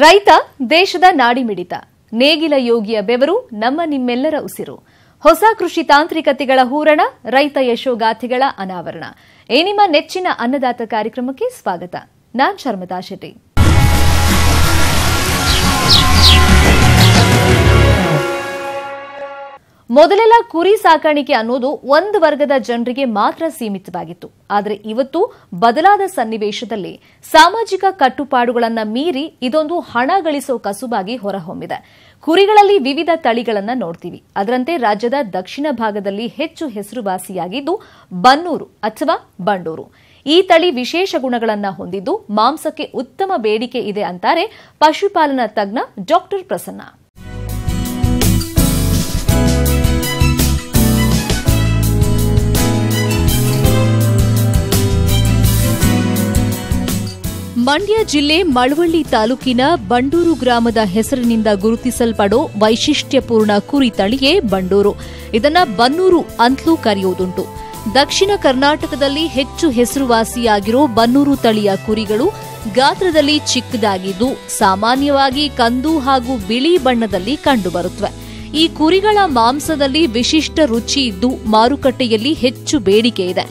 ರೈತ ದೇಶದ ನಾಡಿಮಿಡಿತ ನೇಗಿಲ ಯೋಗಿಯ ಬೆವರು ನಮ್ಮ ನಿಮ್ಮೆಲ್ಲರ ಉಸಿರು ಹೊಸ ಕೃಷಿ ತಾಂತ್ರಿಕತೆಗಳ ಹೂರಣ ರೈತ ಯಶೋಗಾಥೆಗಳ ಅನಾವರಣ ಈ ನಿಮ್ಮ ನೆಚ್ಚಿನ ಅನ್ನದಾತ ಕಾರ್ಯಕ್ರಮಕ್ಕೆ ಸ್ವಾಗತ ನಾನ್ ಶರ್ಮತಾ ಶೆಟ್ಟಿ ಮೊದಲೆಲ್ಲ ಕುರಿ ಸಾಕಾಣಿಕೆ ಅನ್ನೋದು ಒಂದು ವರ್ಗದ ಜನರಿಗೆ ಮಾತ್ರ ಸೀಮಿತವಾಗಿತ್ತು ಆದರೆ ಇವತ್ತು ಬದಲಾದ ಸನ್ನಿವೇಶದಲ್ಲಿ ಸಾಮಾಜಿಕ ಕಟ್ಟುಪಾಡುಗಳನ್ನು ಮೀರಿ ಇದೊಂದು ಹಣ ಗಳಿಸೋ ಕಸುಬಾಗಿ ಹೊರಹೊಮ್ಮಿದೆ ಕುರಿಗಳಲ್ಲಿ ವಿವಿಧ ತಳಿಗಳನ್ನ ನೋಡ್ತೀವಿ ಅದರಂತೆ ರಾಜ್ಯದ ದಕ್ಷಿಣ ಭಾಗದಲ್ಲಿ ಹೆಚ್ಚು ಹೆಸರುವಾಸಿಯಾಗಿದ್ದು ಬನ್ನೂರು ಅಥವಾ ಬಂಡೂರು ಈ ತಳಿ ವಿಶೇಷ ಗುಣಗಳನ್ನ ಹೊಂದಿದ್ದು ಮಾಂಸಕ್ಕೆ ಉತ್ತಮ ಬೇಡಿಕೆ ಇದೆ ಅಂತಾರೆ ಪಶುಪಾಲನಾ ತಜ್ಞ ಡಾಕ್ಟರ್ ಪ್ರಸನ್ನ ಮಂಡ್ಯ ಜಿಲ್ಲೆ ಮಳವಳ್ಳಿ ತಾಲೂಕಿನ ಬಂಡೂರು ಗ್ರಾಮದ ಹೆಸರಿನಿಂದ ಗುರುತಿಸಲ್ಪಡೋ ವೈಶಿಷ್ಟ್ಯಪೂರ್ಣ ಕುರಿ ತಳಿಯೇ ಬಂಡೂರು ಇದನ್ನ ಬನ್ನೂರು ಅಂತಲೂ ಕರೆಯುವುದುಂಟು ದಕ್ಷಿಣ ಕರ್ನಾಟಕದಲ್ಲಿ ಹೆಚ್ಚು ಹೆಸರುವಾಸಿಯಾಗಿರೋ ಬನ್ನೂರು ತಳಿಯ ಕುರಿಗಳು ಗಾತ್ರದಲ್ಲಿ ಚಿಕ್ಕದಾಗಿದ್ದು ಸಾಮಾನ್ಯವಾಗಿ ಕಂದು ಹಾಗೂ ಬಿಳಿ ಬಣ್ಣದಲ್ಲಿ ಕಂಡುಬರುತ್ತವೆ ಈ ಕುರಿಗಳ ಮಾಂಸದಲ್ಲಿ ವಿಶಿಷ್ಟ ರುಚಿ ಇದ್ದು ಮಾರುಕಟ್ಟೆಯಲ್ಲಿ ಹೆಚ್ಚು ಬೇಡಿಕೆ ಇದೆ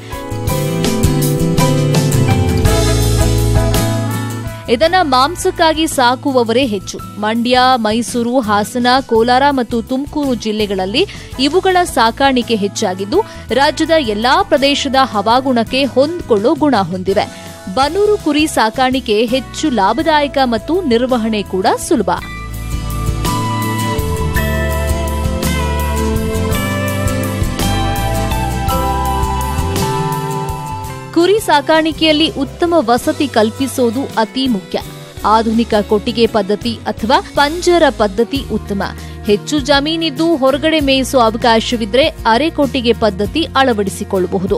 ಇದನ್ನ ಮಾಂಸಕ್ಕಾಗಿ ಸಾಕುವವರೇ ಹೆಚ್ಚು ಮಂಡ್ಯ ಮೈಸೂರು ಹಾಸನ ಕೋಲಾರ ಮತ್ತು ತುಮಕೂರು ಜಿಲ್ಲೆಗಳಲ್ಲಿ ಇವುಗಳ ಸಾಕಾಣಿಕೆ ಹೆಚ್ಚಾಗಿದ್ದು ರಾಜ್ಯದ ಎಲ್ಲಾ ಪ್ರದೇಶದ ಹವಾಗುಣಕ್ಕೆ ಹೊಂದಿಕೊಳ್ಳೋ ಗುಣ ಹೊಂದಿವೆ ಬನ್ನೂರು ಕುರಿ ಸಾಕಾಣಿಕೆ ಹೆಚ್ಚು ಲಾಭದಾಯಕ ಮತ್ತು ನಿರ್ವಹಣೆ ಕೂಡ ಸುಲಭ ಕುರಿ ಸಾಕಾಣಿಕೆಯಲ್ಲಿ ಉತ್ತಮ ವಸತಿ ಕಲ್ಪಿಸೋದು ಅತಿ ಮುಖ್ಯ ಆಧುನಿಕ ಕೊಟ್ಟಿಗೆ ಪದ್ಧತಿ ಅಥವಾ ಪಂಜರ ಪದ್ಧತಿ ಉತ್ತಮ ಹೆಚ್ಚು ಜಮೀನಿದ್ದು ಹೊರಗಡೆ ಮೇಯಿಸೋ ಅವಕಾಶವಿದ್ರೆ ಅರೆ ಕೊಟ್ಟಿಗೆ ಪದ್ಧತಿ ಅಳವಡಿಸಿಕೊಳ್ಳಬಹುದು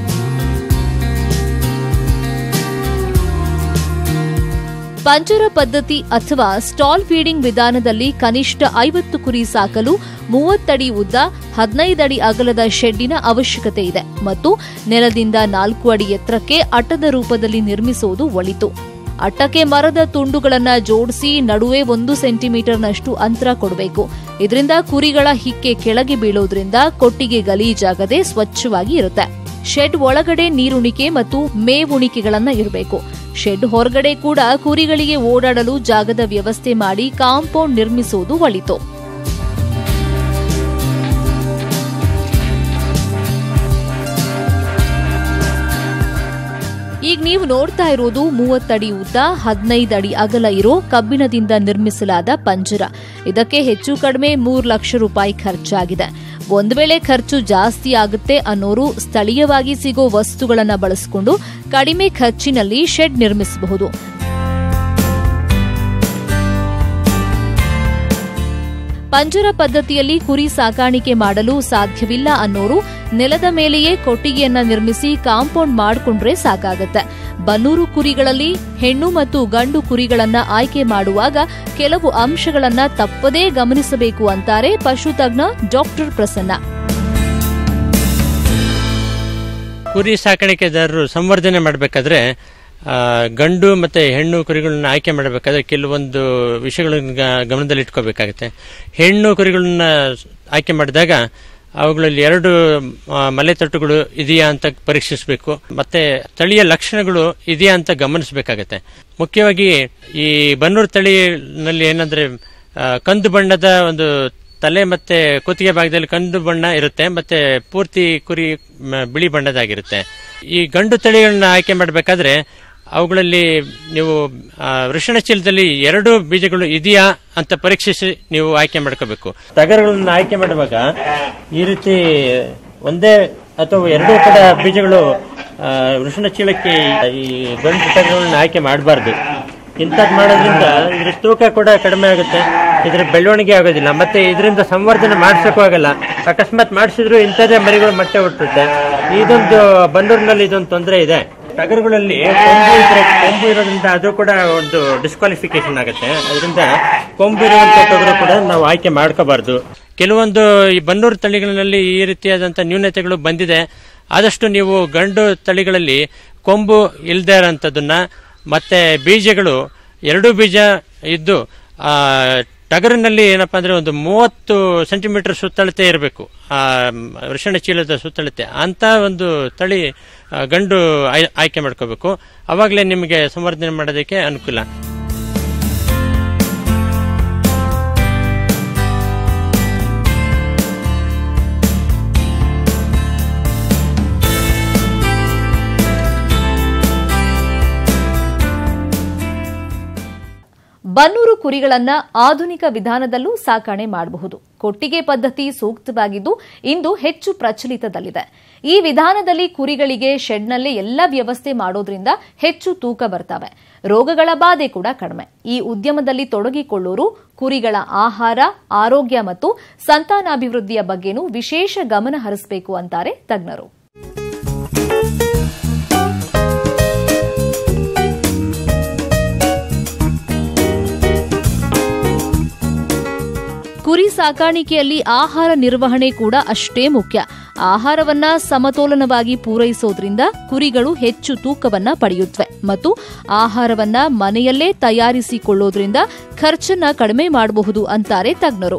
ಪಂಜರ ಪದ್ಧತಿ ಅಥವಾ ಸ್ಟಾಲ್ ಫೀಡಿಂಗ್ ವಿಧಾನದಲ್ಲಿ ಕನಿಷ್ಠ ಐವತ್ತು ಕುರಿ ಸಾಕಲು ಮೂವತ್ತಡಿ ಉದ್ದ ಹದಿನೈದಡಿ ಅಗಲದ ಶೆಡ್ಡಿನ ಅವಶ್ಯಕತೆ ಇದೆ ಮತ್ತು ನೆಲದಿಂದ ನಾಲ್ಕು ಅಡಿ ಎತ್ತರಕ್ಕೆ ಅಟ್ಟದ ರೂಪದಲ್ಲಿ ನಿರ್ಮಿಸುವುದು ಒಳಿತು ಅಟ್ಟಕ್ಕೆ ಮರದ ತುಂಡುಗಳನ್ನ ಜೋಡಿಸಿ ನಡುವೆ ಒಂದು ಸೆಂಟಿಮೀಟರ್ನಷ್ಟು ಅಂತರ ಕೊಡಬೇಕು ಇದರಿಂದ ಕುರಿಗಳ ಹಿಕ್ಕೆ ಕೆಳಗೆ ಬೀಳೋದ್ರಿಂದ ಕೊಟ್ಟಿಗೆ ಗಲೀಜಾಗದೆ ಸ್ವಚ್ಛವಾಗಿ ಇರುತ್ತೆ ಶೆಡ್ ಒಳಗಡೆ ನೀರುಣಿಕೆ ಮತ್ತು ಮೇವುಣಿಕೆಗಳನ್ನ ಇರಬೇಕು ಶೆಡ್ ಹೊರಗಡೆ ಕೂಡ ಕುರಿಗಳಿಗೆ ಓಡಾಡಲು ಜಾಗದ ವ್ಯವಸ್ಥೆ ಮಾಡಿ ಕಾಂಪೌಂಡ್ ನಿರ್ಮಿಸುವುದು ಒಳಿತು ಈಗ ನೀವು ನೋಡ್ತಾ ಇರೋದು ಮೂವತ್ತಡಿ ಉದ್ದ ಹದಿನೈದು ಅಡಿ ಅಗಲ ಇರೋ ಕಬ್ಬಿಣದಿಂದ ನಿರ್ಮಿಸಲಾದ ಪಂಜರ ಇದಕ್ಕೆ ಹೆಚ್ಚು ಕಡಿಮೆ ಮೂರು ಲಕ್ಷ ರೂಪಾಯಿ ಖರ್ಚಾಗಿದೆ ಒಂದು ವೇಳೆ ಖರ್ಚು ಜಾಸ್ತಿ ಆಗುತ್ತೆ ಅನ್ನೋರು ಸ್ಥಳೀಯವಾಗಿ ಸಿಗೋ ವಸ್ತುಗಳನ್ನು ಬಳಸಿಕೊಂಡು ಕಡಿಮೆ ಖರ್ಚಿನಲ್ಲಿ ಶೆಡ್ ನಿರ್ಮಿಸಬಹುದು ಪಂಜರ ಪದ್ಧತಿಯಲ್ಲಿ ಕುರಿ ಸಾಕಾಣಿಕೆ ಮಾಡಲು ಸಾಧ್ಯವಿಲ್ಲ ಅನ್ನೋರು ನೆಲದ ಮೇಲೆಯೇ ಕೊಟ್ಟಿಗೆಯನ್ನ ನಿರ್ಮಿಸಿ ಕಾಂಪೌಂಡ್ ಮಾಡಿಕೊಂಡ್ರೆ ಸಾಕಾಗತ್ತೆ ಬನ್ನೂರು ಕುರಿಗಳಲ್ಲಿ ಹೆಣ್ಣು ಮತ್ತು ಗಂಡು ಕುರಿಗಳನ್ನ ಆಯ್ಕೆ ಮಾಡುವಾಗ ಕೆಲವು ಅಂಶಗಳನ್ನ ತಪ್ಪದೇ ಗಮನಿಸಬೇಕು ಅಂತಾರೆ ಪಶು ತಜ್ಞ ಡಾಕ್ಟರ್ ಪ್ರಸನ್ನ ಕುರಿ ಸಾಕಾಣಿಕೆದಾರರು ಸಂವರ್ಧನೆ ಮಾಡಬೇಕಾದ್ರೆ ಗಂಡು ಮತ್ತು ಹೆಣ್ಣು ಕುರಿಗಳನ್ನ ಆಯ್ಕೆ ಮಾಡಬೇಕಾದ್ರೆ ಕೆಲವೊಂದು ವಿಷಯಗಳನ್ನ ಗ- ಗಮನದಲ್ಲಿಟ್ಕೋಬೇಕಾಗುತ್ತೆ ಹೆಣ್ಣು ಕುರಿಗಳನ್ನ ಆಯ್ಕೆ ಮಾಡಿದಾಗ ಅವುಗಳಲ್ಲಿ ಎರಡು ಆ, ಮಲೆತಟ್ಟುಗಳು ಇದೆಯಾ ಅಂತ ಪರೀಕ್ಷಿಸಬೇಕು ಮತ್ತೆ ತಳಿಯ ಲಕ್ಷಣಗಳು ಇದೆಯಾ ಅಂತ ಗಮನಿಸಬೇಕಾಗತ್ತೆ ಮುಖ್ಯವಾಗಿ ಈ ಬನ್ನೂರು ತಳಿನಲ್ಲಿ ಏನಂದ್ರೆ ಆ, ಕಂದು ಬಣ್ಣದ ಒಂದು ತಲೆ ಮತ್ತೆ ಕುತ್ತಿಗೆ ಭಾಗದಲ್ಲಿ ಕಂದು ಬಣ್ಣ ಇರುತ್ತೆ ಮತ್ತೆ ಪೂರ್ತಿ ಕುರಿ ಮ, ಬಿಳಿ ಬಣ್ಣದಾಗಿರುತ್ತೆ ಈ ಗಂಡು ತಳಿಗಳನ್ನ ಆಯ್ಕೆ ಮಾಡಬೇಕಾದ್ರೆ ಅವುಗಳಲ್ಲಿ ನೀವು ಆ, ವೃಷಣ ಚೀಲದಲ್ಲಿ ಎರಡು ಬೀಜಗಳು ಇದೆಯಾ ಅಂತ ಪರೀಕ್ಷಿಸಿ ನೀವು ಆಯ್ಕೆ ಮಾಡ್ಕೋಬೇಕು ಟಗರುಗಳನ್ನ ಆಯ್ಕೆ ಮಾಡುವಾಗ ಈ ರೀತಿ ಒಂದೇ ಅಥವಾ ಎರಡೂ ಕೂಡ ಬೀಜಗಳು ಆ, ವೃಷಣ ಚೀಲಕ್ಕೆ ಈ ಗಂಡು ಟಗರುಗಳನ್ನ ಆಯ್ಕೆ ಮಾಡಬಾರ್ದು ಇಂಥದ್ದು ಮಾಡೋದ್ರಿಂದ ಇದ್ರ ತೂಕ ಕೂಡ ಕಡಿಮೆ ಆಗುತ್ತೆ ಇದ್ರ ಬೆಳವಣಿಗೆ ಆಗೋದಿಲ್ಲ ಮತ್ತೆ ಇದರಿಂದ ಸಂವರ್ಧನೆ ಮಾಡಿಸೋಕ್ಕೂ ಆಗಲ್ಲ ಅಕಸ್ಮಾತ್ ಮಾಡಿಸಿದ್ರು ಇಂಥದ್ದೇ ಮರಿಗಳು ಮೊಟ್ಟೆ ಹುಟ್ಟುತ್ತೆ ಇದೊಂದು ಬನ್ನೂರಿನಲ್ಲಿ ಇದೊಂದು ತೊಂದರೆ ಇದೆ ಟಗರುಗಳಲ್ಲಿ ಕೊಂಬು ಇದ್ರೆ ಕೊಂಬು ಇರೋದ್ರಿಂದ ಅದು ಕೂಡ ಒಂದು ಡಿಸ್ಕ್ವಾಲಿಫಿಕೇಶನ್ ಆಗುತ್ತೆ ಅದರಿಂದ ಕೊಂಬು ಇರುವಂತ ಟಗರು ಕೂಡ ನಾವು ಆಯ್ಕೆ ಮಾಡ್ಕೋಬಾರ್ದು ಕೆಲವೊಂದು ಈ ಬನ್ನೂರು ತಳಿಗಳಲ್ಲಿ ಈ ರೀತಿಯಾದಂಥ ನ್ಯೂನತೆಗಳು ಬಂದಿದೆ ಆದಷ್ಟು ನೀವು ಗಂಡು ತಳಿಗಳಲ್ಲಿ ಕೊಂಬು ಇಲ್ಲದೆ ಇರೋಂಥದ್ದನ್ನ ಮತ್ತೆ ಬೀಜಗಳು ಎರಡೂ ಬೀಜ ಇದ್ದು ಆ ಟಗರಿನಲ್ಲಿ ಏನಪ್ಪಾ ಅಂದ್ರೆ ಒಂದು ಮೂವತ್ತು ಸೆಂಟಿಮೀಟರ್ ಸುತ್ತಳತೆ ಇರಬೇಕು ಆ ವೃಷಣ ಚೀಲದ ಸುತ್ತಳತೆ ಅಂತ ಒಂದು ತಳಿ ಆ, ಗಂಡು ಆಯ್- ಆಯ್ಕೆ ಮಾಡ್ಕೋಬೇಕು ಅವಾಗಲೇ ನಿಮಗೆ ಸಂವರ್ಧನೆ ಮಾಡೋದಕ್ಕೆ ಅನುಕೂಲ ಬನ್ನೂರು ಕುರಿಗಳನ್ನ ಆಧುನಿಕ ವಿಧಾನದಲ್ಲೂ ಸಾಕಣೆ ಮಾಡಬಹುದು ಕೊಟ್ಟಿಗೆ ಪದ್ಧತಿ ಸೂಕ್ತವಾಗಿದ್ದು ಇಂದು ಹೆಚ್ಚು ಪ್ರಚಲಿತದಲ್ಲಿದೆ ಈ ವಿಧಾನದಲ್ಲಿ ಕುರಿಗಳಿಗೆ ಶೆಡ್ನಲ್ಲೇ ಎಲ್ಲ ವ್ಯವಸ್ಥೆ ಮಾಡೋದ್ರಿಂದ ಹೆಚ್ಚು ತೂಕ ಬರ್ತವೆ ರೋಗಗಳ ಬಾಧೆ ಕೂಡ ಕಡಿಮೆ ಈ ಉದ್ಯಮದಲ್ಲಿ ತೊಡಗಿಕೊಳ್ಳೋರು ಕುರಿಗಳ ಆಹಾರ ಆರೋಗ್ಯ ಮತ್ತು ಸಂತಾನಾಭಿವೃದ್ಧಿಯ ಬಗ್ಗೆನೂ ವಿಶೇಷ ಗಮನ ಹರಿಸಬೇಕು ಅಂತಾರೆ ತಜ್ಞರು ಕುರಿ ಸಾಕಾಣಿಕೆಯಲ್ಲಿ ಆಹಾರ ನಿರ್ವಹಣೆ ಕೂಡ ಅಷ್ಟೇ ಮುಖ್ಯ ಆಹಾರವನ್ನ ಸಮತೋಲನವಾಗಿ ಪೂರೈಸೋದ್ರಿಂದ ಕುರಿಗಳು ಹೆಚ್ಚು ತೂಕವನ್ನ ಪಡೆಯುತ್ತವೆ ಮತ್ತು ಆಹಾರವನ್ನ ಮನೆಯಲ್ಲೇ ತಯಾರಿಸಿಕೊಳ್ಳೋದ್ರಿಂದ ಖರ್ಚನ್ನ ಕಡಿಮೆ ಮಾಡಬಹುದು ಅಂತಾರೆ ತಜ್ಞರು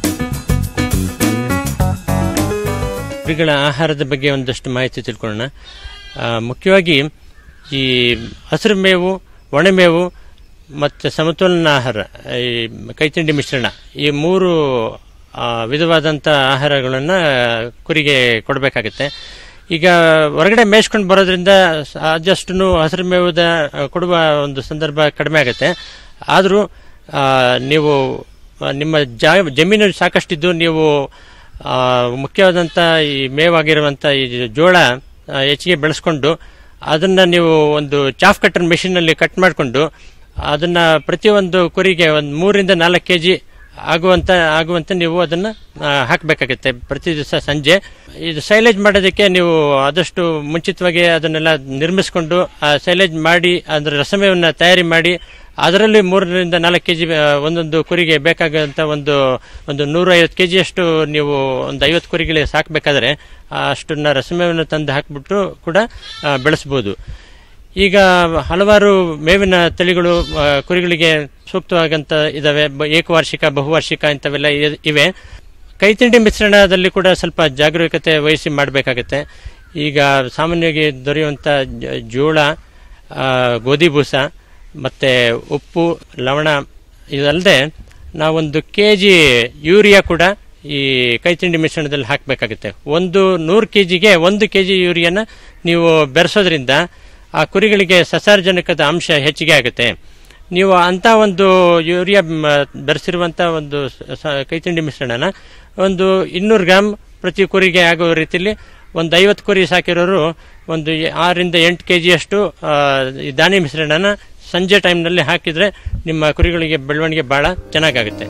ಕುರಿಗಳ ಆಹಾರದ ಬಗ್ಗೆ ಒಂದಷ್ಟು ಮಾಹಿತಿ ತಿಳ್ಕೊಳ್ಳೋಣ ಆ, ಮುಖ್ಯವಾಗಿ ಈ ಹಸಿರು ಮೇವು ಒಣಮೇವು ಮತ್ತು ಸಮತೋಲನ ಆಹಾರ ಈ ಕೈತಿಂಡಿ ಮಿಶ್ರಣ ಈ ಮೂರು ಆ, ವಿಧವಾದಂಥ ಆಹಾರಗಳನ್ನು ಕುರಿಗೆ ಕೊಡಬೇಕಾಗುತ್ತೆ ಈಗ ಹೊರಗಡೆ ಮೇಯ್ಸ್ಕೊಂಡು ಬರೋದ್ರಿಂದ ಆದಷ್ಟು ಹಸಿರು ಮೇವುದ ಆ, ಕೊಡುವ ಒಂದು ಸಂದರ್ಭ ಕಡಿಮೆ ಆಗುತ್ತೆ ಆದರೂ ನೀವು ಆ, ನಿಮ್ಮ ಜಾ ಜಮೀನು ಸಾಕಷ್ಟಿದ್ದು ನೀವು ಆ, ಮುಖ್ಯವಾದಂಥ ಈ ಮೇವಾಗಿರುವಂಥ ಈ ಜೋಳ ಆ, ಹೆಚ್ಚಿಗೆ ಬೆಳೆಸ್ಕೊಂಡು ಅದನ್ನ ನೀವು ಒಂದು ಚಾಫ್ ಕಟ್ಟರ್ ಮೆಷಿನಲ್ಲಿ ಕಟ್ ಮಾಡಿಕೊಂಡು ಅದನ್ನ ಪ್ರತಿಯೊಂದು ಕುರಿಗೆ ಒಂದು ಮೂರಿಂದ ನಾಲ್ಕು ಕೆ ಜಿ ಆಗುವಂತ ಆಗುವಂತೆ ನೀವು ಅದನ್ನ ಆ, ಹಾಕ್ಬೇಕಾಗತ್ತೆ ಪ್ರತಿ ದಿವಸ ಸಂಜೆ ಇದು ಸೈಲೇಜ್ ಮಾಡೋದಕ್ಕೆ ನೀವು ಆದಷ್ಟು ಮುಂಚಿತವಾಗಿ ಅದನ್ನೆಲ್ಲ ನಿರ್ಮಿಸಿಕೊಂಡು ಆ ಸೈಲೇಜ್ ಮಾಡಿ ಅದರ ರಸಮೇವನ್ನ ತಯಾರಿ ಮಾಡಿ ಅದರಲ್ಲಿ ಮೂರರಿಂದ ನಾಲ್ಕು ಕೆಜಿ ಒಂದೊಂದು ಕುರಿಗೆ ಬೇಕಾಗುವಂತ ಒಂದು ಒಂದು ನೂರೈವತ್ತು ಕೆ ಜಿಯಷ್ಟು ನೀವು ಒಂದು ಐವತ್ತು ಕುರಿಗಳಿಗೆ ಸಾಕಬೇಕಾದ್ರೆ ಅಷ್ಟನ್ನ ರಸಮೇವನ್ನು ತಂದು ಹಾಕ್ಬಿಟ್ಟು ಕೂಡ ಆ, ಬೆಳೆಸ್ಬೋದು ಈಗ ಹಲವಾರು ಮೇವಿನ ತಳಿಗಳು ಆ, ಕುರಿಗಳಿಗೆ ಸೂಕ್ತವಾಗಂತ ಇದಾವೆ ಬ- ಏಕವಾರ್ಷಿಕ ಬಹುವಾರ್ಷಿಕ ಇಂಥವೆಲ್ಲ ಇ- ಇವೆ ಕೈತಿಂಡಿ ಮಿಶ್ರಣದಲ್ಲಿ ಕೂಡ ಸ್ವಲ್ಪ ಜಾಗರೂಕತೆ ವಹಿಸಿ ಮಾಡಬೇಕಾಗತ್ತೆ ಈಗ ಸಾಮಾನ್ಯವಾಗಿ ದೊರೆಯುವಂಥ ಜ- ಜೋಳ ಆ, ಗೋಧಿ ಬೂಸ ಮತ್ತು ಉಪ್ಪು ಲವಣ ಇದಲ್ಲದೆ ನಾವೊಂದು ಕೆ ಜಿ ಯೂರಿಯಾ ಕೂಡ ಈ ಕೈತಿಂಡಿ ಮಿಶ್ರಣದಲ್ಲಿ ಹಾಕಬೇಕಾಗುತ್ತೆ ಒಂದು ನೂರು ಕೆ ಜಿಗೆ ಒಂದು ಕೆ ಜಿ ಯೂರಿಯಾನ ನೀವು ಬೆರೆಸೋದ್ರಿಂದ ಆ ಕುರಿಗಳಿಗೆ ಸಸಾರಜನಕದ ಅಂಶ ಹೆಚ್ಚಿಗೆ ಆಗುತ್ತೆ ನೀವು ಅಂತ ಒಂದು ಯೂರಿಯಾ ಬೆರೆಸಿರುವಂಥ ಒಂದು ಸ- ಸ- ಕೈತಿಂಡಿ ಮಿಶ್ರಣನ ಒಂದು ಇನ್ನೂರು ಗ್ರಾಮ್ ಪ್ರತಿ ಕುರಿಗೆ ಆಗುವ ರೀತಿಯಲ್ಲಿ ಒಂದು ಐವತ್ತು ಕುರಿ ಸಾಕಿರೋರು ಒಂದು ಎ- ಆರರಿಂದ ಎಂಟು ಕೆ ಜಿಯಷ್ಟು ಈ ದಾನಿ ಮಿಶ್ರಣನ ಸಂಜೆ ಟೈಮ್ನಲ್ಲಿ ಹಾಕಿದರೆ ನಿಮ್ಮ ಕುರಿಗಳಿಗೆ ಬೆಳವಣಿಗೆ ಭಾಳ ಚೆನ್ನಾಗಾಗುತ್ತೆ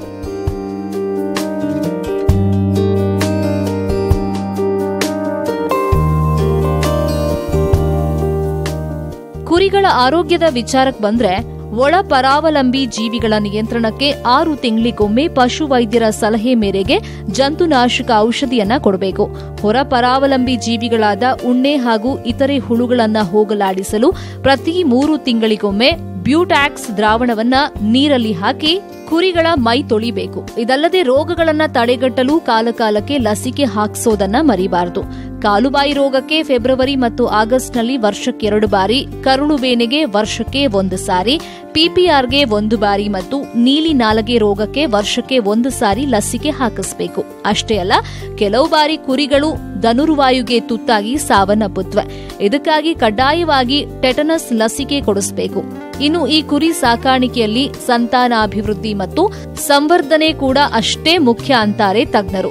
ಕುರಿಗಳ ಆರೋಗ್ಯದ ವಿಚಾರಕ್ಕೆ ಬಂದ್ರೆ ಒಳ ಪರಾವಲಂಬಿ ಜೀವಿಗಳ ನಿಯಂತ್ರಣಕ್ಕೆ ಆರು ತಿಂಗಳಿಗೊಮ್ಮೆ ಪಶು ವೈದ್ಯರ ಸಲಹೆ ಮೇರೆಗೆ ಜಂತುನಾಶಕ ಔಷಧಿಯನ್ನ ಕೊಡಬೇಕು ಹೊರ ಪರಾವಲಂಬಿ ಜೀವಿಗಳಾದ ಉಣ್ಣೆ ಹಾಗೂ ಇತರೆ ಹುಳುಗಳನ್ನ ಹೋಗಲಾಡಿಸಲು ಪ್ರತಿ ಮೂರು ತಿಂಗಳಿಗೊಮ್ಮೆ ಬ್ಯೂಟ್ಯಾಕ್ಸ್ ದ್ರಾವಣವನ್ನ ನೀರಲ್ಲಿ ಹಾಕಿ ಕುರಿಗಳ ಮೈ ತೊಳಿಬೇಕು ಇದಲ್ಲದೆ ರೋಗಗಳನ್ನ ತಡೆಗಟ್ಟಲು ಕಾಲಕಾಲಕ್ಕೆ ಲಸಿಕೆ ಹಾಕಿಸೋದನ್ನ ಮರಿಬಾರದು ಕಾಲುಬಾಯಿ ರೋಗಕ್ಕೆ ಫೆಬ್ರವರಿ ಮತ್ತು ಆಗಸ್ಟ್ನಲ್ಲಿ ವರ್ಷಕ್ಕೆರಡು ಬಾರಿ ಕರುಳು ಬೇನೆಗೆ ವರ್ಷಕ್ಕೆ ಒಂದು ಸಾರಿ ಪಿಪಿಆರ್ಗೆ ಒಂದು ಬಾರಿ ಮತ್ತು ನೀಲಿ ನಾಲಗೆ ರೋಗಕ್ಕೆ ವರ್ಷಕ್ಕೆ ಒಂದು ಸಾರಿ ಲಸಿಕೆ ಹಾಕಿಸಬೇಕು ಅಷ್ಟೇ ಅಲ್ಲ ಕೆಲವು ಬಾರಿ ಕುರಿಗಳು ಧನುರ್ವಾಯುಗೆ ತುತ್ತಾಗಿ ಸಾವನ್ನಪ್ಪುತ್ತವೆ ಇದಕ್ಕಾಗಿ ಕಡ್ಡಾಯವಾಗಿ ಟೆಟನಸ್ ಲಸಿಕೆ ಕೊಡಿಸಬೇಕು ಇನ್ನು ಈ ಕುರಿ ಸಾಕಾಣಿಕೆಯಲ್ಲಿ ಸಂತಾನಾಭಿವೃದ್ಧಿ ಮತ್ತು ಸಂವರ್ಧನೆ ಕೂಡ ಅಷ್ಟೇ ಮುಖ್ಯ ಅಂತಾರೆ ತಜ್ಞರು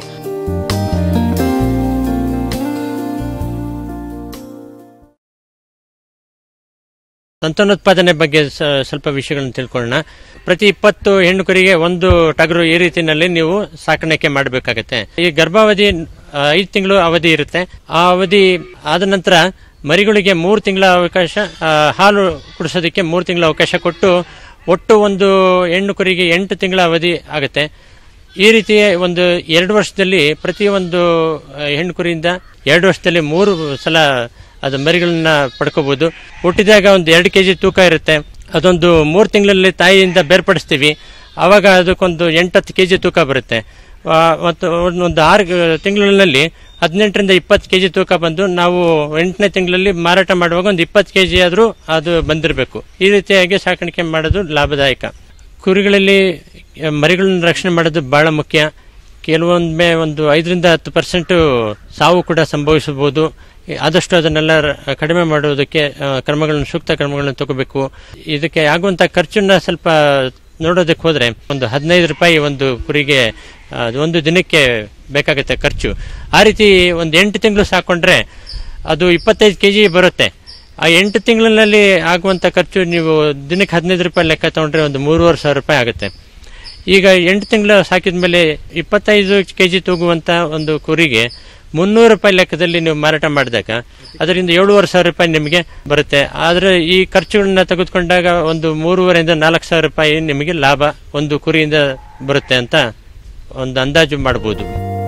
ಸಂತಾನೋತ್ಪಾದನೆ ಬಗ್ಗೆ ಸ- ಸ್ವಲ್ಪ ವಿಷಯಗಳನ್ನು ತಿಳ್ಕೊಳ್ಳೋಣ ಪ್ರತಿ ಇಪ್ಪತ್ತು ಹೆಣ್ಣು ಕುರಿಗೆ ಒಂದು ಟಗರು ಈ ರೀತಿನಲ್ಲಿ ನೀವು ಸಾಕಾಣಿಕೆ ಮಾಡಬೇಕಾಗತ್ತೆ ಈ ಗರ್ಭಾವಧಿ ಆ, ಐದು ತಿಂಗಳು ಅವಧಿ ಇರುತ್ತೆ ಆ ಅವಧಿ ಆದ ನಂತರ ಮರಿಗಳಿಗೆ ಮೂರು ತಿಂಗಳ ಅವಕಾಶ ಆ, ಹಾಲು ಕುಡಿಸೋದಕ್ಕೆ ಮೂರು ತಿಂಗಳ ಅವಕಾಶ ಕೊಟ್ಟು ಒಟ್ಟು ಒಂದು ಹೆಣ್ಣು ಕುರಿಗೆ ಎಂಟು ತಿಂಗಳ ಅವಧಿ ಆಗುತ್ತೆ ಈ ರೀತಿ ಒಂದು ಎರಡು ವರ್ಷದಲ್ಲಿ ಪ್ರತಿಯೊಂದು ಆ, ಹೆಣ್ಣು ಕುರಿಯಿಂದ ಎರಡು ವರ್ಷದಲ್ಲಿ ಮೂರು ಸಲ ಅದು ಮರಿಗಳನ್ನ ಪಡ್ಕೋಬಹುದು ಹುಟ್ಟಿದಾಗ ಒಂದು ಎರಡು ಕೆಜಿ ತೂಕ ಇರುತ್ತೆ ಅದೊಂದು ಮೂರು ತಿಂಗಳಲ್ಲಿ ತಾಯಿಯಿಂದ ಬೇರ್ಪಡಿಸ್ತೀವಿ ಆವಾಗ ಅದಕ್ಕೊಂದು ಎಂಟತ್ತು ಕೆ ಜಿ ತೂಕ ಬರುತ್ತೆ ಆ, ಮತ್ತು ಒಂದು ಆರು ತಿಂಗಳಲ್ಲಿ ಹದಿನೆಂಟರಿಂದ ಇಪ್ಪತ್ತು ಕೆ ಜಿ ತೂಕ ಬಂದು ನಾವು ಎಂಟನೇ ತಿಂಗಳಲ್ಲಿ ಮಾರಾಟ ಮಾಡುವಾಗ ಒಂದು ಇಪ್ಪತ್ತು ಕೆ ಜಿ ಆದರೂ ಅದು ಬಂದಿರಬೇಕು ಈ ರೀತಿಯಾಗಿ ಸಾಕಾಣಿಕೆ ಮಾಡೋದು ಲಾಭದಾಯಕ ಕುರಿಗಳಲ್ಲಿ ಆ, ಮರಿಗಳನ್ನ ರಕ್ಷಣೆ ಮಾಡೋದು ಬಹಳ ಮುಖ್ಯ ಕೆಲವೊಮ್ಮೆ ಒಂದು ಐದರಿಂದ ಹತ್ತು ಪರ್ಸೆಂಟು ಸಾವು ಕೂಡ ಸಂಭವಿಸಬಹುದು ಈ- ಆದಷ್ಟು ಅದನ್ನೆಲ್ಲ ರ- ಕಡಿಮೆ ಮಾಡುವುದಕ್ಕೆ ಆ, ಕ್ರಮಗಳನ್ನು ಸೂಕ್ತ ಕ್ರಮಗಳನ್ನು ತಗೋಬೇಕು ಇದಕ್ಕೆ ಆಗುವಂಥ ಖರ್ಚನ್ನ ಸ್ವಲ್ಪ ನೋಡೋದಕ್ಕೆ ಹೋದ್ರೆ ಒಂದು ಹದಿನೈದು ರೂಪಾಯಿ ಒಂದು ಕುರಿಗೆ ಆ, ಒಂದು ದಿನಕ್ಕೆ ಬೇಕಾಗುತ್ತೆ ಖರ್ಚು ಆ ರೀತಿ ಒಂದು ಎಂಟು ತಿಂಗಳು ಸಾಕೊಂಡ್ರೆ ಅದು ಇಪ್ಪತ್ತೈದು ಕೆ ಜಿ ಬರುತ್ತೆ ಆ ಎಂಟು ತಿಂಗಳಿನಲ್ಲಿ ಆಗುವಂಥ ಖರ್ಚು ನೀವು ದಿನಕ್ಕೆ ಹದಿನೈದು ರೂಪಾಯಿ ಲೆಕ್ಕ ತಗೊಂಡ್ರೆ ಒಂದು ಮೂರುವರೆ ಸಾವಿರ ರೂಪಾಯಿ ಆಗುತ್ತೆ ಈಗ ಎಂಟು ತಿಂಗಳು ಸಾಕಿದ ಮೇಲೆ ಇಪ್ಪತ್ತೈದು ಕೆ ಜಿ ತೂಗುವಂಥ ಒಂದು ಕುರಿಗೆ ಮುನ್ನೂರು ರೂಪಾಯಿ ಲೆಕ್ಕದಲ್ಲಿ ನೀವು ಮಾರಾಟ ಮಾಡಿದಾಗ ಅದರಿಂದ ಏಳುವರೆ ಸಾವಿರ ರೂಪಾಯಿ ನಿಮಗೆ ಬರುತ್ತೆ ಆದರೆ ಈ ಖರ್ಚುಗಳನ್ನ ತೆಗೆದುಕೊಂಡಾಗ ಒಂದು ಮೂರುವರೆಯಿಂದ ನಾಲ್ಕು ಸಾವಿರ ರೂಪಾಯಿ ನಿಮಗೆ ಲಾಭ ಒಂದು ಕುರಿಯಿಂದ ಬರುತ್ತೆ ಅಂತ ಒಂದು ಅಂದಾಜು ಮಾಡ್ಬೋದು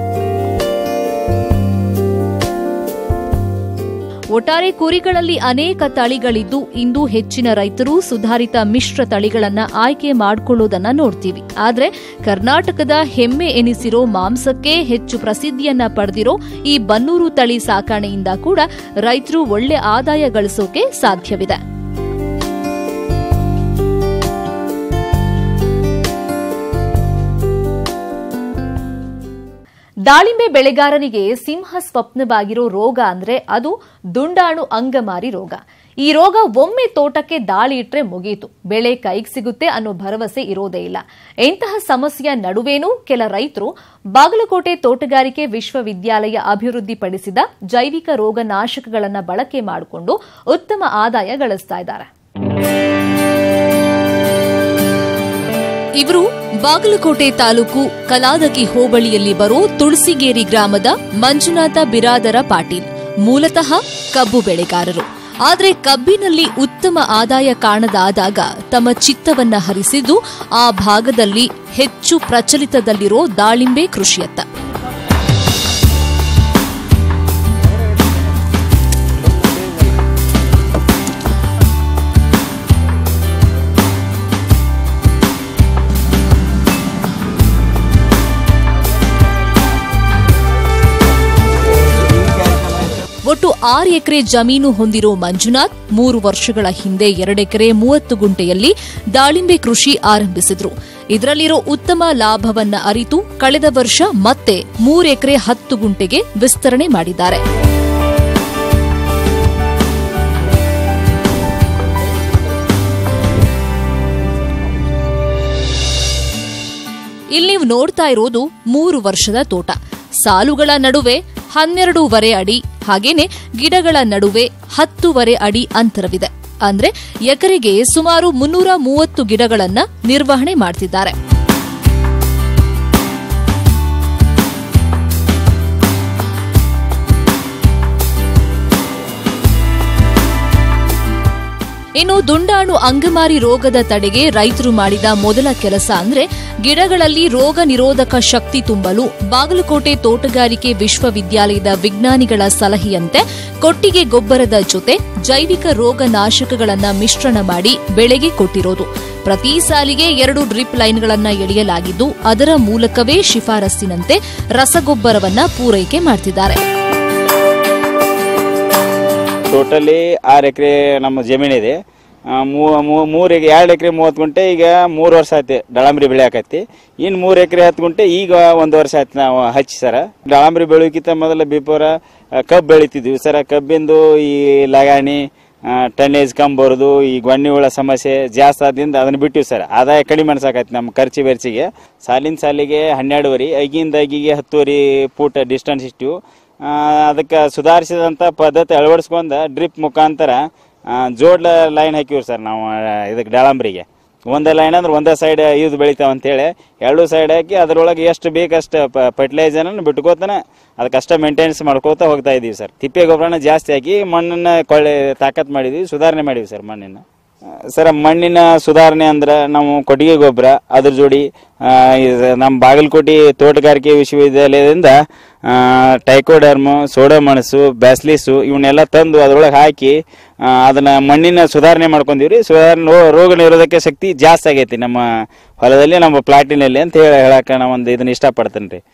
ಒಟ್ಟಾರೆ ಕುರಿಗಳಲ್ಲಿ ಅನೇಕ ತಳಿಗಳಿದ್ದು ಇಂದು ಹೆಚ್ಚಿನ ರೈತರು ಸುಧಾರಿತ ಮಿಶ್ರ ತಳಿಗಳನ್ನ ಆಯ್ಕೆ ಮಾಡಿಕೊಳ್ಳೋದನ್ನ ನೋಡ್ತೀವಿ ಆದ್ರೆ ಕರ್ನಾಟಕದ ಹೆಮ್ಮೆ ಎನಿಸಿರೋ ಮಾಂಸಕ್ಕೆ ಹೆಚ್ಚು ಪ್ರಸಿದ್ಧಿಯನ್ನ ಪಡೆದಿರೋ ಈ ಬನ್ನೂರು ತಳಿ ಸಾಕಾಣೆಯಿಂದ ಕೂಡ ರೈತರು ಒಳ್ಳೆ ಆದಾಯ ಗಳಿಸೋಕೆ ಸಾಧ್ಯವಿದೆ ದಾಳಿಂಬೆ ಬೆಳೆಗಾರನಿಗೆ ಸಿಂಹ ಸ್ವಪ್ನವಾಗಿರೋ ರೋಗ ಅಂದ್ರೆ ಅದು ದುಂಡಾಣು ಅಂಗಮಾರಿ ರೋಗ ಈ ರೋಗ ಒಮ್ಮೆ ತೋಟಕ್ಕೆ ದಾಳಿ ಇಟ್ರೆ ಮುಗಿಯಿತು ಬೆಳೆ ಕೈಗೆ ಸಿಗುತ್ತೆ ಅನ್ನೋ ಭರವಸೆ ಇರೋದೇ ಇಲ್ಲ ಇಂತಹ ಸಮಸ್ಯೆಯ ನಡುವೇನೂ ಕೆಲ ರೈತರು ಬಾಗಲಕೋಟೆ ತೋಟಗಾರಿಕೆ ವಿಶ್ವವಿದ್ಯಾಲಯ ಅಭಿವೃದ್ಧಿಪಡಿಸಿದ ಜೈವಿಕ ರೋಗ ನಾಶಕಗಳನ್ನು ಬಳಕೆ ಮಾಡಿಕೊಂಡು ಉತ್ತಮ ಆದಾಯ ಗಳಿಸ್ತಾ ಇದ್ದಾರೆ ಇವರು ಬಾಗಲಕೋಟೆ ತಾಲೂಕು ಕಲಾದಕಿ ಹೋಬಳಿಯಲ್ಲಿ ಬರೋ ತುಳಸಿಗೇರಿ ಗ್ರಾಮದ ಮಂಜುನಾಥ ಬಿರಾದರ ಪಾಟೀಲ್ ಮೂಲತಃ ಕಬ್ಬು ಬೆಳೆಗಾರರು ಆದರೆ ಕಬ್ಬಿನಲ್ಲಿ ಉತ್ತಮ ಆದಾಯ ಕಾಣದಾದಾಗ ತಮ್ಮ ಚಿತ್ತವನ್ನ ಹರಿಸಿದ್ದು ಆ ಭಾಗದಲ್ಲಿ ಹೆಚ್ಚು ಪ್ರಚಲಿತದಲ್ಲಿರೋ ದಾಳಿಂಬೆ ಕೃಷಿಯತ್ತ ಒಟ್ಟು ಆರು ಎಕರೆ ಜಮೀನು ಹೊಂದಿರೋ ಮಂಜುನಾಥ್ ಮೂರು ವರ್ಷಗಳ ಹಿಂದೆ ಎರಡೆಕರೆ ಮೂವತ್ತು ಗುಂಟೆಯಲ್ಲಿ ದಾಳಿಂಬೆ ಕೃಷಿ ಆರಂಭಿಸಿದ್ರು ಇದರಲ್ಲಿರೋ ಉತ್ತಮ ಲಾಭವನ್ನ ಅರಿತು ಕಳೆದ ವರ್ಷ ಮತ್ತೆ ಮೂರು ಎಕರೆ ಹತ್ತು ಗುಂಟೆಗೆ ವಿಸ್ತರಣೆ ಮಾಡಿದ್ದಾರೆ ಇಲ್ಲಿ ನೀವು ನೋಡ್ತಾ ಇರೋದು ಮೂರು ವರ್ಷದ ತೋಟ ಸಾಲುಗಳ ನಡುವೆ ಹನ್ನೆರಡೂವರೆ ಅಡಿ ಹಾಗೇನೆ ಗಿಡಗಳ ನಡುವೆ ಹತ್ತೂವರೆ ಅಡಿ ಅಂತರವಿದೆ ಅಂದ್ರೆ ಎಕರೆಗೆ ಸುಮಾರು ಮುನ್ನೂರ ಮೂವತ್ತು ಗಿಡಗಳನ್ನ ನಿರ್ವಹಣೆ ಮಾಡ್ತಿದ್ದಾರೆ ಇನ್ನು ದುಂಡಾಣು ಅಂಗಮಾರಿ ರೋಗದ ತಡೆಗೆ ರೈತರು ಮಾಡಿದ ಮೊದಲ ಕೆಲಸ ಅಂದ್ರೆ ಗಿಡಗಳಲ್ಲಿ ರೋಗ ನಿರೋಧಕ ಶಕ್ತಿ ತುಂಬಲು ಬಾಗಲಕೋಟೆ ತೋಟಗಾರಿಕೆ ವಿಶ್ವವಿದ್ಯಾಲಯದ ವಿಜ್ಞಾನಿಗಳ ಸಲಹೆಯಂತೆ ಕೊಟ್ಟಿಗೆ ಗೊಬ್ಬರದ ಜೊತೆ ಜೈವಿಕ ರೋಗ ನಾಶಕಗಳನ್ನ ಮಿಶ್ರಣ ಮಾಡಿ ಬೆಳೆಗೆ ಕೊಟ್ಟಿರೋದು ಪ್ರತಿ ಸಾಲಿಗೆ ಎರಡು ಡ್ರಿಪ್ ಲೈನ್ಗಳನ್ನ ಎಳೆಯಲಾಗಿದ್ದು ಅದರ ಮೂಲಕವೇ ಶಿಫಾರಸ್ಸಿನಂತೆ ರಸಗೊಬ್ಬರವನ್ನ ಪೂರೈಕೆ ಮಾಡ್ತಿದ್ದಾರೆ ಟೋಟಲಿ ಆರು ಎಕರೆ ನಮ್ಮ ಜಮೀನಿದೆ ಆ, ಮೂ- ಮೂ- ಮೂರು ಎಕರೆ ಎರಡು ಎಕರೆ ಮೂವತ್ತು ಗುಂಟೆ ಈಗ ಮೂರು ವರ್ಷ ಆಯ್ತು ದಾಳಂಬ್ರಿ ಬೆಳೆ ಆಕೈತಿ ಇನ್ನು ಮೂರು ಎಕರೆ ಹತ್ತು ಗುಂಟೆ ಈಗ ಒಂದು ವರ್ಷ ಆಯ್ತು ನಾವು ಹಚ್ಚಿ ಸರ ದಾಳಂಬ್ರಿ ಬೆಳೆಯೋಕ್ಕಿಂತ ಮೊದಲ ಬಿಫೋರ ಕಬ್ಬು ಬೆಳಿತಿದ್ವಿ ಸರ ಕಬ್ಬಿಂದು ಈ ಲಗಾಣಿ ಟನ್ನೇಜ್ ಕಮ್ಮಿ ಬರೋದು ಈ ಗೊಣ್ಣಿ ಹುಳ ಸಮಸ್ಯೆ ಜಾಸ್ತಿ ಆದ್ರಿಂದ ಅದನ್ನ ಬಿಟ್ಟಿವಿ ಸರ್ ಆದಾಯ ಕಡಿಮೆ ಅನ್ಸಾಕೈತಿ ನಮ್ಮ ಖರ್ಚು ಬೆರ್ಚಿಗೆ ಸಾಲಿನ ಸಾಲಿಗೆ ಹನ್ನೆರಡುವರೆ ಐಗಿಂದ ಐಗಿಗೆ ಹತ್ತುವರೆ ಫೂಟ್ ಡಿಸ್ಟೆನ್ಸ್ ಇಟ್ಟಿವು ಅದಕ್ಕೆ ಸುಧಾರಿಸಿದಂಥ ಪದ್ಧತಿ ಅಳವಡಿಸ್ಕೊಂಡು ಡ್ರಿಪ್ ಮುಖಾಂತರ ಆ, ಜೋಡ್ ಲೈನ್ ಹಾಕಿವ್ರಿ ಸರ್ ನಾವು ಇದಕ್ಕೆ ದಾಳಂಬ್ರಿಗೆ ಒಂದೇ ಲೈನ್ ಅಂದ್ರೆ ಒಂದೇ ಸೈಡ್ ಯೂಸ್ ಬೆಳಿತಾವ ಅಂತೇಳಿ ಎರಡು ಸೈಡ್ ಹಾಕಿ ಅದ್ರೊಳಗೆ ಎಷ್ಟು ಬೇಕಷ್ಟು ಫರ್ಟಿಲೈಸರ್ನ ಬಿಟ್ಕೋತಾನೆ ಅದಕ್ಕೆ ಅಷ್ಟೇ ಮೇಂಟೆನೆನ್ಸ್ ಮಾಡ್ಕೋತಾ ಹೋಗ್ತಾ ಇದೀವಿ ಸರ್ ತಿಪ್ಪೆ ಗೊಬ್ಬರನ ಜಾಸ್ತಿ ಹಾಕಿ ಮಣ್ಣನ್ನ ಕೊಳ್ಳೆ ತಾಕತ್ ಮಾಡಿದ್ವಿ ಸುಧಾರಣೆ ಮಾಡಿದ್ವಿ ಸರ್ ಮಣ್ಣನ್ನ ಸರ್ ಮಣ್ಣಿನ ಸುಧಾರಣೆ ಅಂದ್ರೆ ನಾವು ಕೊಟ್ಟಿಗೆ ಗೊಬ್ಬರ ಅದ್ರ ಜೋಡಿ ಆ, ಇದು ನಮ್ಮ ಬಾಗಲಕೋಟೆ ತೋಟಗಾರಿಕೆ ವಿಶ್ವವಿದ್ಯಾಲಯದಿಂದ ಟೈಕೋಡರ್ಮು ಸೋಡಾಮಣಸು ಬ್ಯಾಸ್ಲಿಸು ಇವನ್ನೆಲ್ಲ ತಂದು ಅದ್ರೊಳಗೆ ಹಾಕಿ ಆ, ಅದನ್ನ ಮಣ್ಣಿನ ಸುಧಾರಣೆ ಮಾಡ್ಕೊಂಡಿವ್ರಿ ಸುಧಾರಣೆ ರೋ- ರೋಗ ನಿರೋಧಕ ಶಕ್ತಿ ಜಾಸ್ತಿ ಆಗೈತಿ ನಮ್ಮ ಹೊಲದಲ್ಲಿ ನಮ್ಮ ಪ್ಲಾಟಿನಲ್ಲಿ ಅಂತ ಹೇಳಿ ಹೇಳಕ್ಕೆ ನಾವು ಒಂದು ಇದನ್ನ ಇಷ್ಟಪಡ್ತೇನೆ ರೀ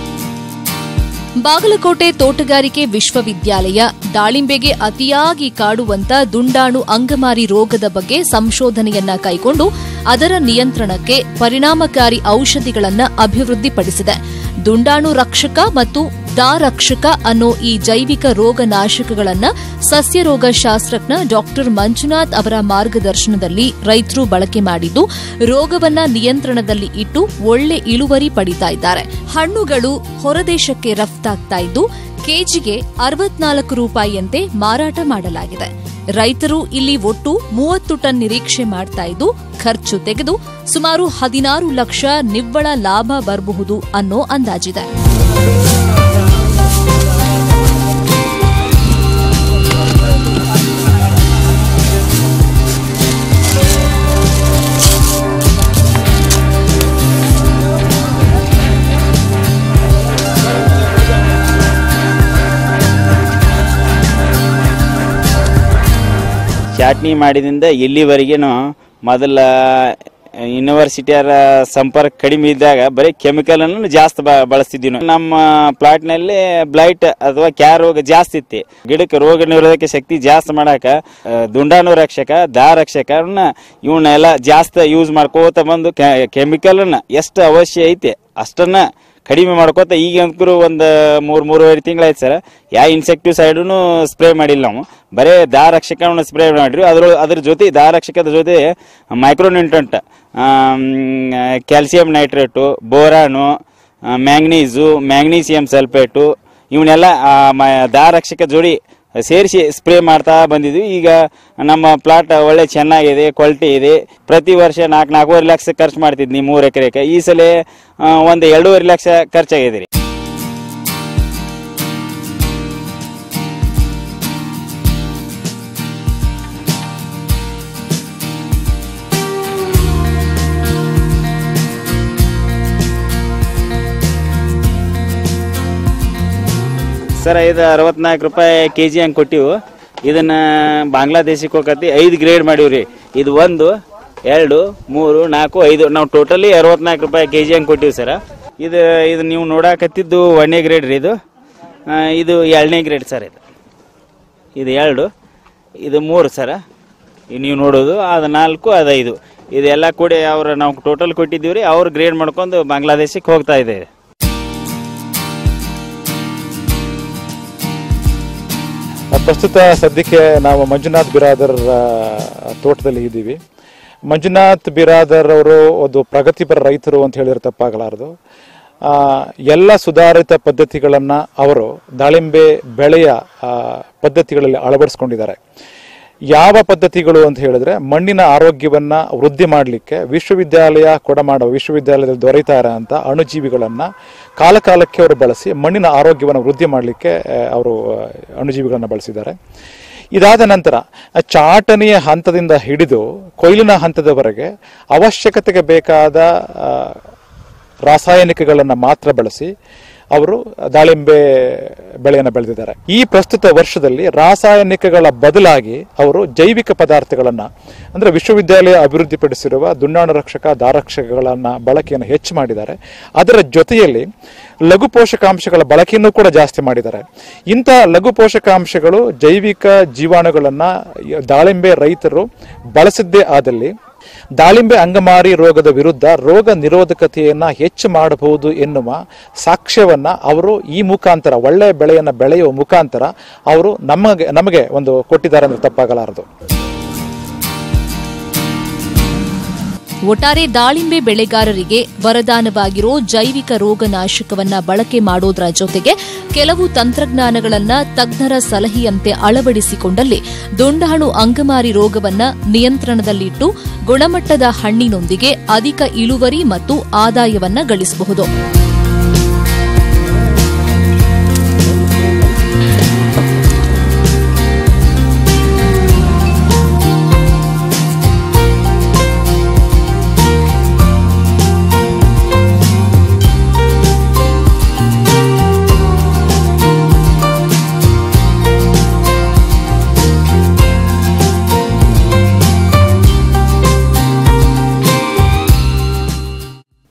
ಬಾಗಲಕೋಟೆ ತೋಟಗಾರಿಕೆ ವಿಶ್ವವಿದ್ಯಾಲಯ ದಾಳಿಂಬೆಗೆ ಅತಿಯಾಗಿ ಕಾಡುವಂತ ದುಂಡಾಣು ಅಂಗಮಾರಿ ರೋಗದ ಬಗ್ಗೆ ಸಂಶೋಧನೆಯನ್ನ ಕೈಗೊಂಡು ಅದರ ನಿಯಂತ್ರಣಕ್ಕೆ ಪರಿಣಾಮಕಾರಿ ಔಷಧಿಗಳನ್ನ ಅಭಿವೃದ್ಧಿಪಡಿಸಿದೆ ದುಂಡಾಣು ರಕ್ಷಕ ಮತ್ತು ದಾರಕ್ಷಕ ಅನ್ನೋ ಈ ಜೈವಿಕ ರೋಗನಾಶಕಗಳನ್ನ ಸಸ್ಯರೋಗ ಶಾಸ್ತ್ರಜ್ಞ ಡಾಕ್ಟರ್ ಮಂಜುನಾಥ್ ಅವರ ಮಾರ್ಗದರ್ಶನದಲ್ಲಿ ರೈತರು ಬಳಕೆ ಮಾಡಿದ್ದು ರೋಗವನ್ನ ನಿಯಂತ್ರಣದಲ್ಲಿ ಇಟ್ಟು ಒಳ್ಳೆ ಇಳುವರಿ ಪಡಿತಾ ಇದ್ದಾರೆ ಹಣ್ಣುಗಳು ಹೊರದೇಶಕ್ಕೆ ರಫ್ತಾಗ್ತಾ ಇದ್ದು ಕೆಜಿಗೆ ಅರವತ್ನಾಲ್ಕು ರೂಪಾಯಿಯಂತೆ ಮಾರಾಟ ಮಾಡಲಾಗಿದೆ ರೈತರು ಇಲ್ಲಿ ಒಟ್ಟು ಮೂವತ್ತು ಟನ್ ನಿರೀಕ್ಷೆ ಮಾಡ್ತಾ ಇದ್ದು ಖರ್ಚು ತೆಗೆದು ಸುಮಾರು ಹದಿನಾರು ಲಕ್ಷ ನಿವ್ವಳ ಲಾಭ ಬರಬಹುದು ಅನ್ನೋ ಅಂದಾಜಿದೆ ಚಾಟ್ನಿ ಮಾಡಿದಿಂದ ಇಲ್ಲಿವರೆಗೇನು ಮೊದಲ ಯೂನಿವರ್ಸಿಟಿಯರ ಸಂಪರ್ಕ ಕಡಿಮೆ ಇದ್ದಾಗ ಬರೀ ಕೆಮಿಕಲ್ ಅನ್ನು ಜಾಸ್ತಿ ಬ- ಬಳಸ್ತಿದ್ವಿ ನಾವು. ನಮ್ಮ ಪ್ಲಾಟ್ ನಲ್ಲಿ ಬ್ಲೈಟ್ ಅಥವಾ ಕ್ಯಾ ರೋಗ ಜಾಸ್ತಿ ಇತ್ತು ಗಿಡಕ್ಕೆ ರೋಗ ನಿರೋಧಕ ಶಕ್ತಿ ಜಾಸ್ತಿ ಮಾಡಾಕ ಆ, ದುಂಡಾಣು ರಕ್ಷಕ ದಾ ರಕ್ಷಕನ ಇವನ್ನೆಲ್ಲ ಜಾಸ್ತಿ ಯೂಸ್ ಮಾಡ್ಕೋತ ಬಂದು ಕೆಮಿಕಲ್ ಅನ್ನ ಎಷ್ಟು ಅವಶ್ಯ ಐತಿ ಅಷ್ಟನ್ನ ಕಡಿಮೆ ಮಾಡ್ಕೋತ ಈಗ ಅಂಕರು ಒಂದು ಮೂರ್ ಮೂರುವರೆ ತಿಂಗಳಾಯ್ತು ಸರ್ ಯಾವ ಇನ್ಸೆಕ್ಟಿಸೈಡ್ನು ಸ್ಪ್ರೇ ಮಾಡಿಲ್ಲ ನಾವು ಬರೇ ದಾ ರಕ್ಷಕವನ್ನು ಸ್ಪ್ರೇ ಮಾಡಿರಿ ಅದ್ರ ಅದ್ರ ಜೊತೆ ದಾ ರಕ್ಷಕದ ಜೊತೆ micronutrient calcium nitrate boron manganese magnesium sulphate ಇವನ್ನೆಲ್ಲ ಆ, ಮ- ದಾ ರಕ್ಷಕ ಜೋಡಿ ಸೇರಿಸಿ ಸ್ಪ್ರೇ ಮಾಡ್ತಾ ಬಂದಿದ್ವಿ ಈಗ ನಮ್ಮ ಪ್ಲಾಟ್ ಒಳ್ಳೆ ಚೆನ್ನಾಗಿದೆ ಕ್ವಾಲಿಟಿ ಇದೆ ಪ್ರತಿ ವರ್ಷ ನಾಲ್ಕು ನಾಲ್ಕೂವರೆ ಲಕ್ಷ ಖರ್ಚು ಮಾಡ್ತಿದ್ನಿ ಮೂರು ಎಕರೆಗೆ ಈ ಸಲ ಆ, ಒಂದು ಎರಡೂವರೆ ಲಕ್ಷ ಖರ್ಚಾಗಿದೆ ರೀ ಸರ್ ಇದು ಅರವತ್ನಾಲ್ಕು ರೂಪಾಯಿ ಕೆ ಜಿ ಹಂಗೆ ಕೊಟ್ಟಿವು ಇದನ್ನ ಬಾಂಗ್ಲಾದೇಶಕ್ಕೆ ಹೋಗತಿ ಐದು ಗ್ರೇಡ್ ಮಾಡೀವ್ರಿ ಇದು ಒಂದು ಎರಡು ಮೂರು ನಾಲ್ಕು ಐದು ನಾವು ಟೋಟಲಿ ಅರವತ್ನಾಲ್ಕು ರೂಪಾಯಿ ಕೆ ಜಿ ಹಂಗೆ ಕೊಟ್ಟಿವಿ ಸರ್ ಇದು ಇದು ನೀವು ನೋಡಾಕತ್ತಿದ್ದು ಒಂದನೇ ಗ್ರೇಡ್ ರೀ ಇದು ಆ, ಇದು ಎರಡನೇ ಗ್ರೇಡ್ ಸರ್ ಇದು ಇದು ಎರಡು ಇದು ಮೂರು ಸರ ಈಗ ನೀವು ನೋಡೋದು ಅದು ನಾಲ್ಕು ಅದು ಐದು ಇದೆಲ್ಲ ಕೂಡಿ ಅವ್ರು ನಾವು ಟೋಟಲ್ ಕೊಟ್ಟಿದ್ದೀವಿ ರೀ ಅವ್ರು ಗ್ರೇಡ್ ಮಾಡ್ಕೊಂಡು ಬಾಂಗ್ಲಾದೇಶಕ್ಕೆ ಹೋಗ್ತಾ ಇದ್ದೇವೆ ಪ್ರಸ್ತುತ ಸದ್ಯಕ್ಕೆ ನಾವು ಮಂಜುನಾಥ್ ಬಿರಾದರ್ ಆ, ತೋಟದಲ್ಲಿ ಇದ್ದೀವಿ ಮಂಜುನಾಥ್ ಬಿರಾದರ್ ಅವರು ಒಂದು ಪ್ರಗತಿಪರ ರೈತರು ಅಂತ ಹೇಳಿದ್ರೆ ತಪ್ಪಾಗಲಾರದು ಆ, ಎಲ್ಲ ಸುಧಾರಿತ ಪದ್ಧತಿಗಳನ್ನು ಅವರು ದಾಳಿಂಬೆ ಬೆಳೆಯ ಆ, ಪದ್ಧತಿಗಳಲ್ಲಿ ಅಳವಡಿಸ್ಕೊಂಡಿದ್ದಾರೆ ಯಾವ ಪದ್ಧತಿಗಳು ಅಂತ ಹೇಳಿದ್ರೆ ಮಣ್ಣಿನ ಆರೋಗ್ಯವನ್ನ ವೃದ್ಧಿ ಮಾಡಲಿಕ್ಕೆ ವಿಶ್ವವಿದ್ಯಾಲಯ ಕೊಡಮಾಡುವ ವಿಶ್ವವಿದ್ಯಾಲಯದಲ್ಲಿ ದೊರೆತಾ ಇರೋಂಥ ಅಣುಜೀವಿಗಳನ್ನ ಕಾಲ ಕಾಲಕ್ಕೆ ಅವರು ಬಳಸಿ ಮಣ್ಣಿನ ಆರೋಗ್ಯವನ್ನು ವೃದ್ಧಿ ಮಾಡಲಿಕ್ಕೆ ಅವರು ಅಣುಜೀವಿಗಳನ್ನು ಬಳಸಿದ್ದಾರೆ ಇದಾದ ನಂತರ ಚಾಟನೆಯ ಹಂತದಿಂದ ಹಿಡಿದು ಕೊಯ್ಲಿನ ಹಂತದವರೆಗೆ ಅವಶ್ಯಕತೆಗೆ ಬೇಕಾದ ಆ, ರಾಸಾಯನಿಕಗಳನ್ನು ಮಾತ್ರ ಬಳಸಿ ಅವರು ದಾಳಿಂಬೆ ಬೆಳೆಯನ್ನು ಬೆಳೆದಿದ್ದಾರೆ ಈ ಪ್ರಸ್ತುತ ವರ್ಷದಲ್ಲಿ ರಾಸಾಯನಿಕಗಳ ಬದಲಾಗಿ ಅವರು ಜೈವಿಕ ಪದಾರ್ಥಗಳನ್ನ ಅಂದ್ರೆ ವಿಶ್ವವಿದ್ಯಾಲಯ ಅಭಿವೃದ್ಧಿಪಡಿಸಿರುವ ದುಂಡಾಣು ರಕ್ಷಕ ದಾರಕ್ಷಕಗಳನ್ನ ಬಳಕೆಯನ್ನು ಹೆಚ್ಚು ಮಾಡಿದ್ದಾರೆ ಅದರ ಜೊತೆಯಲ್ಲಿ ಲಘು ಪೋಷಕಾಂಶಗಳ ಬಳಕೆಯನ್ನು ಕೂಡ ಜಾಸ್ತಿ ಮಾಡಿದ್ದಾರೆ ಇಂಥ ಲಘು ಪೋಷಕಾಂಶಗಳು ಜೈವಿಕ ಜೀವಾಣುಗಳನ್ನ ದಾಳಿಂಬೆ ರೈತರು ಬಳಸಿದ್ದೇ ಆದಲ್ಲಿ ದಾಳಿಂಬೆ ಅಂಗಮಾರಿ ರೋಗದ ವಿರುದ್ಧ ರೋಗ ನಿರೋಧಕತೆಯನ್ನ ಹೆಚ್ಚು ಮಾಡಬಹುದು ಎನ್ನುವ ಸಾಕ್ಷ್ಯವನ್ನ ಅವರು ಈ ಮುಖಾಂತರ ಒಳ್ಳೆಯ ಬೆಳೆಯನ್ನ ಬೆಳೆಯುವ ಮುಖಾಂತರ ಅವರು ನಮಗೆ ನಮಗೆ ಒಂದು ಕೊಟ್ಟಿದ್ದಾರೆ ಅಂದ್ರೆ ತಪ್ಪಾಗಲಾರದು ಒಟ್ಟಾರೆ ದಾಳಿಂಬೆ ಬೆಳೆಗಾರರಿಗೆ ವರದಾನವಾಗಿರೋ ಜೈವಿಕ ರೋಗನಾಶಕವನ್ನ ಬಳಕೆ ಮಾಡೋದ್ರ ಜೊತೆಗೆ ಕೆಲವು ತಂತ್ರಜ್ಞಾನಗಳನ್ನ ತಜ್ಞರ ಸಲಹೆಯಂತೆ ಅಳವಡಿಸಿಕೊಂಡಲ್ಲಿ ದುಂಡಾಣು ಅಂಗಮಾರಿ ರೋಗವನ್ನ ನಿಯಂತ್ರಣದಲ್ಲಿಟ್ಟು ಗುಣಮಟ್ಟದ ಹಣ್ಣಿನೊಂದಿಗೆ ಅಧಿಕ ಇಳುವರಿ ಮತ್ತು ಆದಾಯವನ್ನ ಗಳಿಸಬಹುದು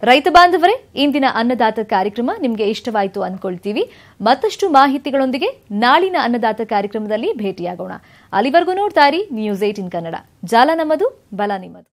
ರೈತ ಬಾಂಧವರೇ ಇಂದಿನ ಅನ್ನದಾತ ಕಾರ್ಯಕ್ರಮ ನಿಮಗೆ ಇಷ್ಟವಾಯಿತು ಅಂದ್ಕೊಳ್ತೀವಿ ಮತ್ತಷ್ಟು ಮಾಹಿತಿಗಳೊಂದಿಗೆ ನಾಳಿನ ಅನ್ನದಾತ ಕಾರ್ಯಕ್ರಮದಲ್ಲಿ ಭೇಟಿಯಾಗೋಣ ಅಲ್ಲಿವರೆಗೂ ನೋಡ್ತಾ ಇರಿ ನ್ಯೂಸ್ ಏಟಿನ್ ಕನ್ನಡ ಜಾಲ ನಮ್ಮದು ಬಲ ನಿಮ್ಮದು